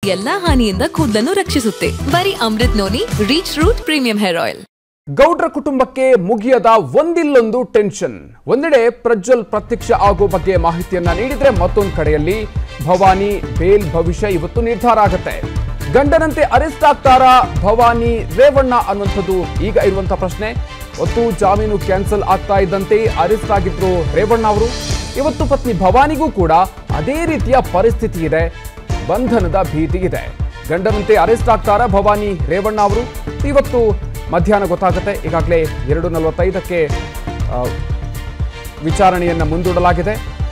ಎಲ್ಲಾ ಹಾನಿಯಿಂದ ಕೂದಲನ್ನು ರಕ್ಷಿಸುತ್ತೆ ಬರೀ Amrut Noni reach root premium hair oil ಗೌಡ್ರ ಕುಟುಂಬಕ್ಕೆ ಮುಗಿಯದ ಒಂದಿಲ್ಲೊಂದು ಟೆನ್ಷನ್ ಒಂದೆಡೆ ಪ್ರಜ್ವಲ್ ಪ್ರತ್ಯಕ್ಷ ಆಗೋ ಬಗ್ಗೆ ಮಾಹಿತಿಯನ್ನ ನೀಡಿದ್ರೆ ಮತ್ತೊಂದು ಕಡೆಯಲ್ಲಿ ಭವಾನಿ ಬೇಲ್ ಭವಿಷ್ಯ ಇವತ್ತು ನಿರ್ಧಾರ ಆಗುತ್ತೆ ಗಂಡನಂತೆ ಅರೆಸ್ಟ್ ಆಗ್ತಾರಾ ಭವಾನಿ ರೇವಣ್ಣ ಅನ್ನುವಂಥದ್ದು ಈಗ ಇರುವಂತ ಪ್ರಶ್ನೆ ಒತ್ತು ಜಾಮೀನು ಕ್ಯಾನ್ಸಲ್ ಆಗ್ತಾ ಇದ್ದಂತೆ ಅರೆಸ್ಟ್ ಆಗಿದ್ರು ರೇವಣ್ಣ ಅವರು ಇವತ್ತು ಪತ್ನಿ ಭವಾನಿಗೂ ಕೂಡ ಅದೇ ರೀತಿಯ ಪರಿಸ್ಥಿತಿ ಇದೆ ಬಂಧನದ ಭೀತಿ ಇದೆ ಗಂಡನಂತೆ ಅರೆಸ್ಟ್ ಆಗ್ತಾರಾ ಭವಾನಿ ರೇವಣ್ಣ ಅವರು ಇವತ್ತು ಮಧ್ಯಾಹ್ನ ಗೊತ್ತಾಗುತ್ತೆ ಈಗಾಗಲೇ ಎರಡು ನಲವತ್ತೈದಕ್ಕೆ ಆ, ವಿಚಾರಣೆಯನ್ನ ಮುಂದೂಡಲಾಗಿದೆ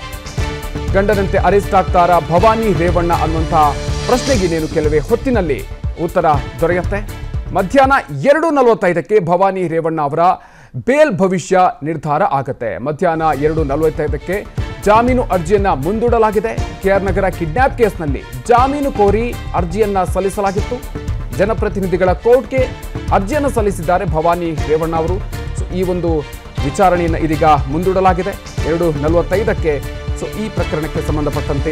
ಗಂಡನಂತೆ ಅರೆಸ್ಟ್ ಆಗ್ತಾರಾ ಭವಾನಿ ರೇವಣ್ಣ ಅನ್ನುವಂಥ ಪ್ರಶ್ನೆಗೆ ಇನ್ನೇನು ಕೆಲವೇ ಹೊತ್ತಿನಲ್ಲಿ ಉತ್ತರ ದೊರೆಯುತ್ತೆ ಮಧ್ಯಾಹ್ನ ಎರಡು ನಲವತ್ತೈದಕ್ಕೆ ಭವಾನಿ ರೇವಣ್ಣ ಅವರ ಬೇಲ್ ಭವಿಷ್ಯ ನಿರ್ಧಾರ ಆಗುತ್ತೆ ಮಧ್ಯಾಹ್ನ ಎರಡು ನಲವತ್ತೈದಕ್ಕೆ ಜಾಮೀನು ಅರ್ಜಿಯನ್ನ ಮುಂದೂಡಲಾಗಿದೆ ಕೆಆರ್ ನಗರ ಕಿಡ್ನಾಪ್ ಕೇಸ್ನಲ್ಲಿ ಜಾಮೀನು ಕೋರಿ ಅರ್ಜಿಯನ್ನ ಸಲ್ಲಿಸಲಾಗಿತ್ತು ಜನಪ್ರತಿನಿಧಿಗಳ ಕೋರ್ಟ್ಗೆ ಅರ್ಜಿಯನ್ನು ಸಲ್ಲಿಸಿದ್ದಾರೆ ಭವಾನಿ ರೇವಣ್ಣ ಅವರು ಸೊ ಈ ಒಂದು ವಿಚಾರಣೆಯನ್ನು ಇದೀಗ ಮುಂದೂಡಲಾಗಿದೆ ಎರಡು ನಲವತ್ತೈದಕ್ಕೆ ಸೊ ಈ ಪ್ರಕರಣಕ್ಕೆ ಸಂಬಂಧಪಟ್ಟಂತೆ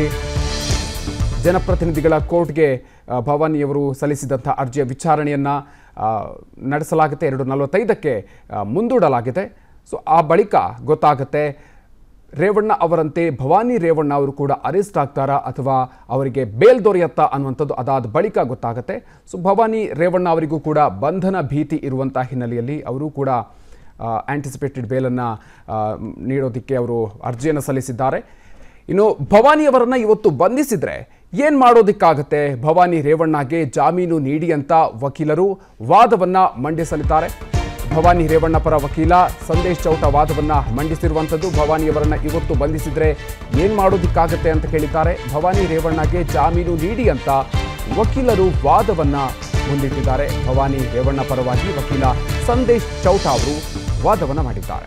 ಜನಪ್ರತಿನಿಧಿಗಳ ಕೋರ್ಟ್ಗೆ ಆ, ಭವಾನಿಯವರು ಸಲ್ಲಿಸಿದಂಥ ಅರ್ಜಿಯ ವಿಚಾರಣೆಯನ್ನ ಆ, ನಡೆಸಲಾಗುತ್ತೆ ಎರಡು ನಲವತ್ತೈದಕ್ಕೆ ಆ, ಮುಂದೂಡಲಾಗಿದೆ ಸೊ ಆ ಬಳಿಕ ಗೊತ್ತಾಗುತ್ತೆ ರೇವಣ್ಣ ಅವರಂತೆ ಭವಾನಿ ರೇವಣ್ಣ ಅವರು ಕೂಡ ಅರೆಸ್ಟ್ ಆಗ್ತಾರಾ ಅಥವಾ ಅವರಿಗೆ ಬೇಲ್ ದೊರೆಯತ್ತಾ ಅನ್ನುವಂಥದ್ದು ಅದಾದ ಬಳಿಕ ಗೊತ್ತಾಗುತ್ತೆ ಸೊ ಭವಾನಿ ರೇವಣ್ಣ ಅವರಿಗೂ ಕೂಡ ಬಂಧನ ಭೀತಿ ಇರುವಂಥ ಹಿನ್ನೆಲೆಯಲ್ಲಿ ಅವರು ಕೂಡ ಆಂಟಿಸಿಪೇಟೆಡ್ ಬೇಲನ್ನು ನೀಡೋದಕ್ಕೆ ಅವರು ಅರ್ಜಿಯನ್ನು ಸಲ್ಲಿಸಿದ್ದಾರೆ ಇನ್ನು ಭವಾನಿ ಅವರನ್ನ ಇವತ್ತು ಬಂಧಿಸಿದ್ರೆ ಏನ್ ಮಾಡೋದಕ್ಕಾಗತ್ತೆ ಭವಾನಿ ರೇವಣ್ಣಗೆ ಜಾಮೀನು ನೀಡಿ ಅಂತ ವಕೀಲರು ವಾದವನ್ನ ಮಂಡಿಸಲಿದ್ದಾರೆ ಭವಾನಿ ರೇವಣ್ಣ ಪರ ವಕೀಲ ಸಂದೇಶ್ ಚೌಟ ವಾದವನ್ನ ಮಂಡಿಸಿರುವಂಥದ್ದು ಭವಾನಿಯವರನ್ನ ಇವತ್ತು ಬಂಧಿಸಿದ್ರೆ ಏನ್ ಮಾಡೋದಕ್ಕಾಗತ್ತೆ ಅಂತ ಕೇಳಿದ್ದಾರೆ ಭವಾನಿ ರೇವಣ್ಣಗೆ ಜಾಮೀನು ನೀಡಿ ಅಂತ ವಕೀಲರು ವಾದವನ್ನ ಮುಂದಿಟ್ಟಿದ್ದಾರೆ ಭವಾನಿ ರೇವಣ್ಣ ಪರವಾಗಿ ವಕೀಲ ಸಂದೇಶ್ ಚೌಟ ಅವರು ವಾದವನ್ನ ಮಾಡಿದ್ದಾರೆ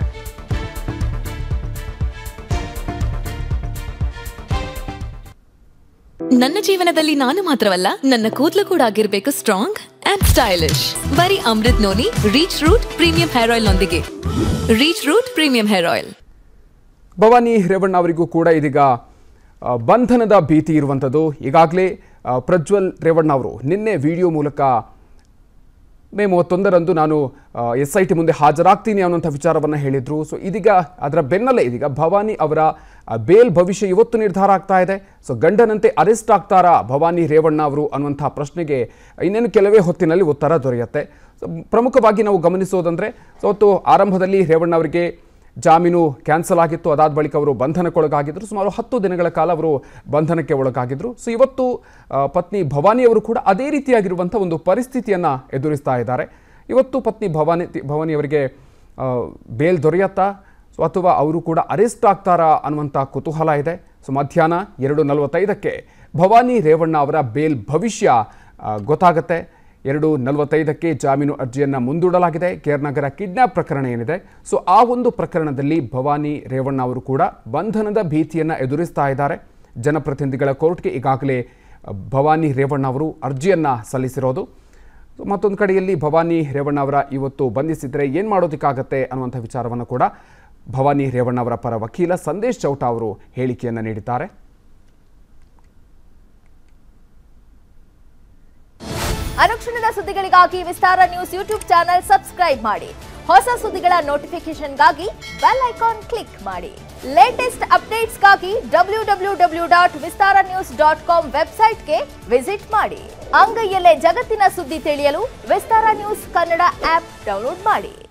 ನನ್ನ ಜೀವನದಲ್ಲಿ ನಾನು ಮಾತ್ರವಲ್ಲ ನನ್ನ ಕೂದಲು ಕೂಡ ಆಗಿರ್ಬೇಕು ಸ್ಟ್ರಾಂಗ್ ಅಂಡ್ ಸ್ಟೈಲಿಶ್ ಬರೀ Amrut Noni reach root premium hair oil ನೊಂದಿಗೆ reach root premium hair oil Bhavani Revanna ಅವರಿಗೂ ಕೂಡ ಇದೀಗ ಆ, ಬಂಧನದ ಭೀತಿ ಇರುವಂಥದ್ದು ಈಗಾಗಲೇ ಆ, ಪ್ರಜ್ವಲ್ ರೇವಣ್ಣ ಅವರು ನಿನ್ನೆ ವಿಡಿಯೋ ಮೂಲಕ ಮೇ ಮೂವತ್ತೊಂದರಂದು ನಾನು ಎಸ್ ಐ ಟಿ ಮುಂದೆ ಹಾಜರಾಗ್ತೀನಿ ಅನ್ನುವಂಥ ವಿಚಾರವನ್ನು ಹೇಳಿದ್ರು ಸೊ ಇದೀಗ ಅದರ ಬೆನ್ನಲ್ಲೇ ಇದೀಗ ಭವಾನಿ ಅವರ ಆ, ಬೇಲ್ ಭವಿಷ್ಯ ಇವತ್ತು ನಿರ್ಧಾರ ಆಗ್ತಾ ಇದೆ ಸೊ ಗಂಡನಂತೆ ಅರೆಸ್ಟ್ ಆಗ್ತಾರಾ ಭವಾನಿ ರೇವಣ್ಣ ಅವರು ಅನ್ನುವಂಥ ಪ್ರಶ್ನೆಗೆ ಇನ್ನೇನು ಕೆಲವೇ ಹೊತ್ತಿನಲ್ಲಿ ಉತ್ತರ ದೊರೆಯುತ್ತೆ ಸೊ, ಪ್ರಮುಖವಾಗಿ ನಾವು ಗಮನಿಸೋದಂದ್ರೆ ಸೊ ಅವತ್ತು ಆರಂಭದಲ್ಲಿ ರೇವಣ್ಣ ಅವರಿಗೆ ಜಾಮೀನು ಕ್ಯಾನ್ಸಲ್ ಆಗಿತ್ತು ಅದಾದ ಬಳಿಕ ಅವರು ಬಂಧನಕ್ಕೊಳಗಾಗಿದ್ದರು ಸುಮಾರು ಹತ್ತು ದಿನಗಳ ಕಾಲ ಅವರು ಬಂಧನಕ್ಕೆ ಒಳಗಾಗಿದ್ದರು ಸೊ ಇವತ್ತು ಆ, ಪತ್ನಿ ಭವಾನಿಯವರು ಕೂಡ ಅದೇ ರೀತಿಯಾಗಿರುವಂಥ ಒಂದು ಪರಿಸ್ಥಿತಿಯನ್ನು ಎದುರಿಸ್ತಾ ಇದ್ದಾರೆ ಇವತ್ತು ಪತ್ನಿ ಭವಾನಿ ಭವಾನಿಯವರಿಗೆ ಆ, ಬೇಲ್ ದೊರೆಯತ್ತಾ ಸೊ ಅಥವಾ ಅವರು ಕೂಡ ಅರೆಸ್ಟ್ ಆಗ್ತಾರಾ ಅನ್ನುವಂಥ ಕುತೂಹಲ ಇದೆ ಸೊ ಮಧ್ಯಾಹ್ನ ಎರಡು ನಲವತ್ತೈದಕ್ಕೆ ಭವಾನಿ ರೇವಣ್ಣ ಅವರ ಬೇಲ್ ಭವಿಷ್ಯ ಆ, ಗೊತ್ತಾಗತ್ತೆ ಎರಡು ನಲವತ್ತೈದಕ್ಕೆ ಜಾಮೀನು ಅರ್ಜಿಯನ್ನು ಮುಂದೂಡಲಾಗಿದೆ ಕೇರ್ ನಗರ ಕಿಡ್ನಾಪ್ ಪ್ರಕರಣ ಏನಿದೆ ಸೊ ಆ ಒಂದು ಪ್ರಕರಣದಲ್ಲಿ ಭವಾನಿ ರೇವಣ್ಣ ಅವರು ಕೂಡ ಬಂಧನದ ಭೀತಿಯನ್ನು ಎದುರಿಸ್ತಾ ಇದ್ದಾರೆ ಜನಪ್ರತಿನಿಧಿಗಳ ಕೋರ್ಟ್ಗೆ ಈಗಾಗಲೇ ಅ, ಭವಾನಿ ರೇವಣ್ಣ ಅವರು ಅರ್ಜಿಯನ್ನು ಸಲ್ಲಿಸಿರೋದು ಸೊ ಮತ್ತೊಂದು ಕಡೆಯಲ್ಲಿ ಭವಾನಿ ರೇವಣ್ಣ ಅವರ ಇವತ್ತು ಬಂಧಿಸಿದರೆ ಏನು ಮಾಡೋದಕ್ಕಾಗತ್ತೆ ಅನ್ನುವಂಥ ವಿಚಾರವನ್ನು ಕೂಡ ಭವಾನಿ ರೇವಣ್ಣ ಅವರ ಪರ ವಕೀಲ ಸಂದೇಶ್ ಚೌಟ ಅವರು ಹೇಳಿಕೆಯನ್ನು ನೀಡಿದ್ದಾರೆ ಅನುಕ್ಷಣದ ಸುದ್ದಿಗಳಿಗಾಗಿ Vistara news YouTube channel subscribe ಮಾಡಿ ಹೊಸ ಸುದ್ದಿಗಳ ನೋಟಿಫಿಕೇಶನ್ಗಾಗಿ ಬೆಲ್ ಐಕಾನ್ ಕ್ಲಿಕ್ ಮಾಡಿ ಲೇಟೆಸ್ಟ್ ಅಪ್ಡೇಟ್ಸ್ಗಾಗಿ W W W dot Vistara news dot com ವೆಬ್ಸೈಟ್ಗೆ ವಿಸಿಟ್ ಮಾಡಿ ಅಂಗೈಯಲ್ಲೇ ಜಗತ್ತಿನ ಸುದ್ದಿ ತಿಳಿಯಲು Vistara news Kannada app download ಮಾಡಿ